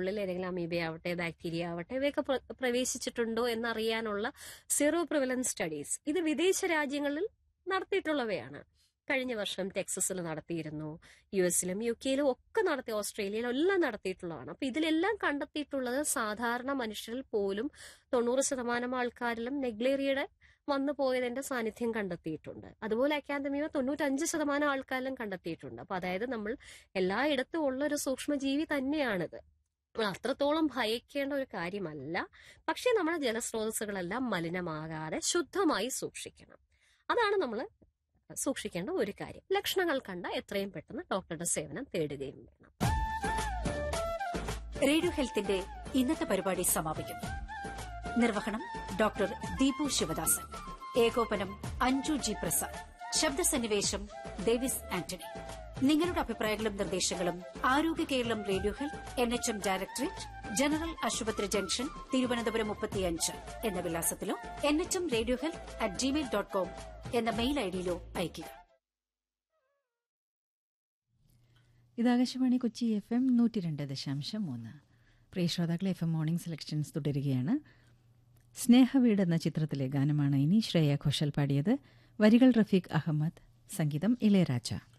ഉള്ളിൽ ഏതെങ്കിലും അമീബ ആവട്ടെ ബാക്ടീരിയ ആവട്ടെ ഇവയൊക്കെ പ്ര- പ്രവേശിച്ചിട്ടുണ്ടോ എന്നറിയാനുള്ള സീറോ പ്രിവലൻസ് സ്റ്റഡീസ് ഇത് വിദേശ രാജ്യങ്ങളിൽ നടത്തിയിട്ടുള്ളവയാണ് കഴിഞ്ഞ വർഷം ടെക്സസിൽ നടത്തിയിരുന്നു യു എസിലും യു കെയിലും ഒക്കെ നടത്തി ഓസ്ട്രേലിയയിലും എല്ലാം നടത്തിയിട്ടുള്ളതാണ് അപ്പൊ ഇതിലെല്ലാം കണ്ടെത്തിയിട്ടുള്ളത് സാധാരണ മനുഷ്യരിൽ പോലും തൊണ്ണൂറ് ശതമാനം ആൾക്കാരിലും നെഗ്ലേറിയയുടെ വന്നു പോയതിന്റെ സാന്നിധ്യം കണ്ടെത്തിയിട്ടുണ്ട് അതുപോലെ അക്കാദമിയോ തൊണ്ണൂറ്റഞ്ച് ശതമാനം ആൾക്കാരിലും കണ്ടെത്തിയിട്ടുണ്ട് അപ്പൊ അതായത് നമ്മൾ എല്ലായിടത്തും ഉള്ള ഒരു സൂക്ഷ്മജീവി തന്നെയാണിത് അത്രത്തോളം ഭയക്കേണ്ട ഒരു കാര്യമല്ല പക്ഷേ നമ്മുടെ ജലസ്രോതസ്സുകളെല്ലാം മലിനമാകാതെ ശുദ്ധമായി സൂക്ഷിക്കണം അതാണ് നമ്മൾ സൂക്ഷിക്കേണ്ട ഒരു കാര്യം ലക്ഷണങ്ങൾ കണ്ട എത്രയും പെട്ടെന്ന് ഡോക്ടറുടെ സേവനം തേടുകയും വേണം റേഡിയോ ഹെൽത്തിന്റെ ഇന്നത്തെ പരിപാടി സമാപിക്കുന്നു നിർവഹണം ഡോക്ടർ ദീപു ശിവദാസൻ ഏകോപനം അഞ്ജു ജി പ്രസാദ് ശബ്ദസന്നിവേശം ഡേവിസ് ആന്റണി നിങ്ങളുടെ അഭിപ്രായങ്ങളും നിർദ്ദേശങ്ങളും Arogya Keralam radio health N H M directorate general ആശുപത്രി ജംഗ്ഷൻ തിരുവനന്തപുരം മുപ്പത്തിയഞ്ച് എന്ന വിലാസത്തിലോ N H M radio health at Gmail dot com എന്ന മെയിൽ ഐഡിയിലോ അയയ്ക്കുക ഇത് ആകാശവാണി കൊച്ചി എഫ് എം നൂറ്റി രണ്ട് ദശാംശം മൂന്ന് പ്രിയ ശ്രോതാക്കളെ എഫ് എം മോർണിംഗ് സെലക്ഷൻസ് തുടരുകയാണ് സ്നേഹവീട് എന്ന ചിത്രത്തിലെ ഗാനമാണ് ഇനി ശ്രേയ ഘോഷൽ പാടിയത് വരികൾ റഫീഖ് അഹമ്മദ് സംഗീതം ഇളയരാജ